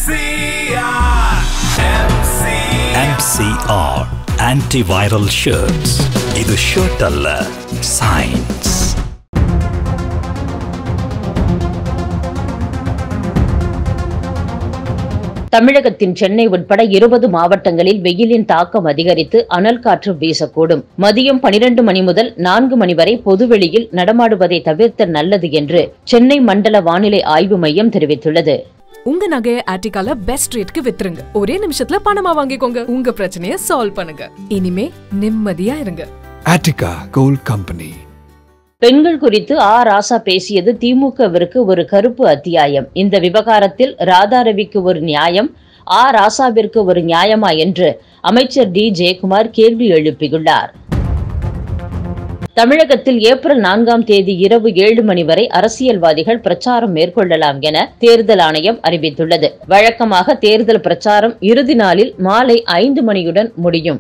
MCR. MCR. MCR antiviral shirts இது shirt அல்ல science தமிழகத்தின் சென்னை உட்பட இருபது மாவட்டங்களில் வெயிலின் தாக்கம் அதிகரித்து அனல் காற்று வீசக்கூடும் மதியம் பனிரெண்டு மணி முதல் நான்கு மணி வரை பொதுவெளியில் நடமாடுவதை தவிர்த்த நல்லது என்று சென்னை மண்டல வானிலை ஆய்வு மையம் தெரிவித்துள்ளது உங்க நகையை ஆர்டிகால பெஸ்ட் ரேட்க்கு வித்துருங்க ஒரே நிமிஷத்துல பணமா வாங்கிக்கோங்க உங்க பிரச்சனைய சால்வ் பண்ணுங்க இனிமே நிம்மதியா இருங்க Attica Gold Company. பெண்கள் குறித்து ஆ ராசா பேசியது திமுகவிற்கு ஒரு கருப்பு அத்தியாயம் இந்த விவகாரத்தில் ராதாரவிக்கு ஒரு நியாயம் ஆ ராசாவிற்கு ஒரு நியாயமா என்று அமைச்சர் டி ஜெயக்குமார் கேள்வி எழுப்பியுள்ளார் தமிழகத்தில் ஏப்ரல் நான்காம் தேதி இரவு ஏழு மணி வரை அரசியல்வாதிகள் பிரச்சாரம் மேற்கொள்ளலாம் என தேர்தல் ஆணையம் அறிவித்துள்ளது வழக்கமாக தேர்தல் பிரச்சாரம் இறுதி நாளில் மாலை ஐந்து மணியுடன் முடியும்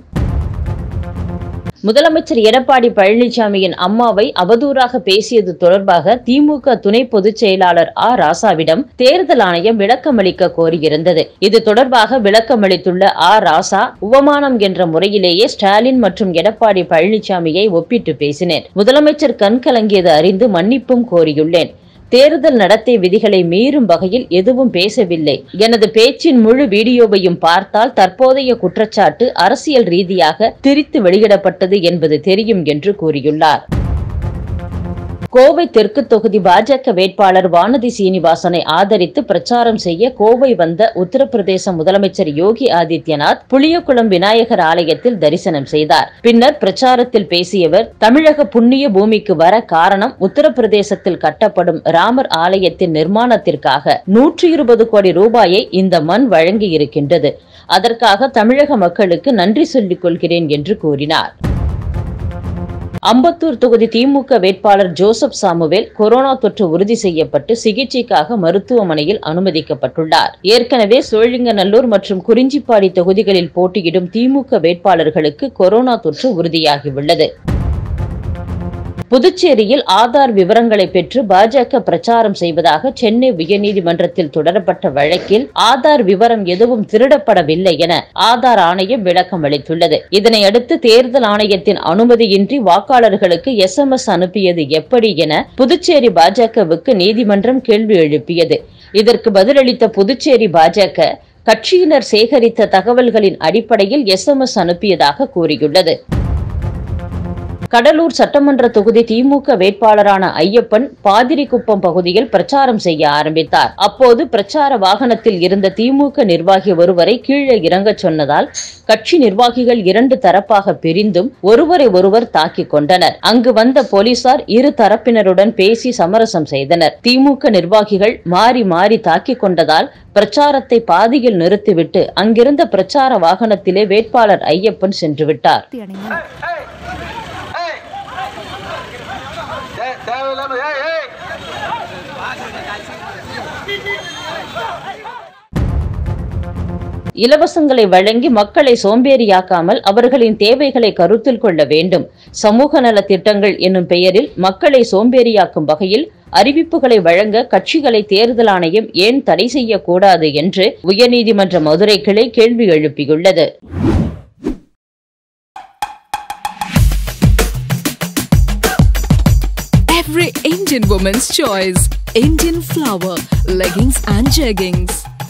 முதலமைச்சர் எடப்பாடி பழனிசாமியின் அம்மாவை அவதூறாக பேசியது தொடர்பாக திமுக துணை பொதுச் செயலாளர் ஆ ராசாவிடம் தேர்தல் ஆணையம் விளக்கமளிக்க கோரியிருந்தது இது தொடர்பாக விளக்கமளித்துள்ள ஆ ராசா உவமானம் என்ற முறையிலேயே ஸ்டாலின் மற்றும் எடப்பாடி பழனிசாமியை ஒப்பிட்டு பேசினேன் முதலமைச்சர் கண் கலங்கியது அறிந்து மன்னிப்பும் கோரியுள்ளேன் தேர்தல் நடத்தை விதிகளை மீறும் வகையில் எதுவும் பேசவில்லை எனது பேச்சின் முழு வீடியோவையும் பார்த்தால் தற்போதைய குற்றச்சாட்டு அரசியல் ரீதியாக திரித்து வெளியிடப்பட்டது என்பது தெரியும் என்று கூறியுள்ளார் கோவை தெற்கு தொகுதி பாஜக வேட்பாளர் வானதி சீனிவாசனை ஆதரித்து பிரச்சாரம் செய்ய கோவை வந்த உத்தரப்பிரதேச முதலமைச்சர் யோகி ஆதித்யநாத் புளியகுளம் விநாயகர் ஆலயத்தில் தரிசனம் செய்தார் பின்னர் பிரச்சாரத்தில் பேசியவர் தமிழக புண்ணிய பூமிக்கு வர காரணம் உத்தரப்பிரதேசத்தில் கட்டப்படும் ராமர் ஆலயத்தின் நிர்மாணத்திற்காக நூற்றி இருபது கோடி ரூபாயை இந்த மண் வழங்கி இருக்கின்றது அதற்காக தமிழக மக்களுக்கு நன்றி சொல்லிக் கொள்கிறேன் என்று கூறினார் அம்பத்தூர் தொகுதி திமுக வேட்பாளர் ஜோசப் சாமுவேல் கொரோனா தொற்று உறுதி செய்யப்பட்டு சிகிச்சைக்காக மருத்துவமனையில் அனுமதிக்கப்பட்டுள்ளார் ஏற்கனவே சோழிங்கநல்லூர் மற்றும் குறிஞ்சிப்பாடி தொகுதிகளில் போட்டியிடும் திமுக வேட்பாளர்களுக்கு கொரோனா தொற்று உறுதியாகியுள்ளது புதுச்சேரியில் ஆதார் விவரங்களை பெற்று பாஜக பிரச்சாரம் செய்வதாக சென்னை உயர்நீதிமன்றத்தில் தொடரப்பட்ட வழக்கில் ஆதார் விவரம் எதுவும் திருடப்படவில்லை என ஆதார் ஆணையம் விளக்கம் அளித்துள்ளது இதனையடுத்து தேர்தல் ஆணையத்தின் அனுமதியின்றி வாக்காளர்களுக்கு எஸ்எம்எஸ் அனுப்பியது எப்படி என புதுச்சேரி பாஜகவுக்கு நீதிமன்றம் கேள்வி எழுப்பியது இதற்கு பதிலளித்த புதுச்சேரி பாஜக கட்சியினர் சேகரித்த தகவல்களின் அடிப்படையில் எஸ்எம்எஸ் அனுப்பியதாக கூறியுள்ளது கடலூர் சட்டமன்ற தொகுதி திமுக வேட்பாளரான ஐயப்பன் பாதிரிக்குப்பம் பகுதியில் பிரச்சாரம் செய்ய ஆரம்பித்தார் அப்போது பிரச்சார வாகனத்தில் இருந்த திமுக நிர்வாகி ஒருவரை கீழே இறங்கச் சொன்னதால் கட்சி நிர்வாகிகள் இரண்டு தரப்பாக பிரிந்தும் ஒருவரை ஒருவர் தாக்கிக் கொண்டனர் அங்கு வந்த போலீசார் இரு தரப்பினருடன் பேசி சமரசம் செய்தனர் திமுக நிர்வாகிகள் மாறி மாறி தாக்கிக் கொண்டதால் பிரச்சாரத்தை பாதியில் நிறுத்திவிட்டு அங்கிருந்த பிரச்சார வாகனத்திலே வேட்பாளர் ஐயப்பன் சென்று விட்டார் தேவையில்லாம ஏய் ஏய் இலவசங்களை வழங்கி மக்களை சோம்பேறியாக்காமல் அவர்களின் தேவைகளை கருத்தில் கொள்ள வேண்டும் சமூக நல திட்டங்கள் என்னும் பெயரில் மக்களை சோம்பேறியாக்கும் வகையில் அறிவிப்புகளை வழங்க கட்சிகளை தேர்தல் ஆணையம் ஏன் தடை செய்யக்கூடாது என்று உயர்நீதிமன்ற மதுரை கிளை கேள்வி எழுப்பியுள்ளது Every Indian woman's choice. Indian flower, leggings and jeggings.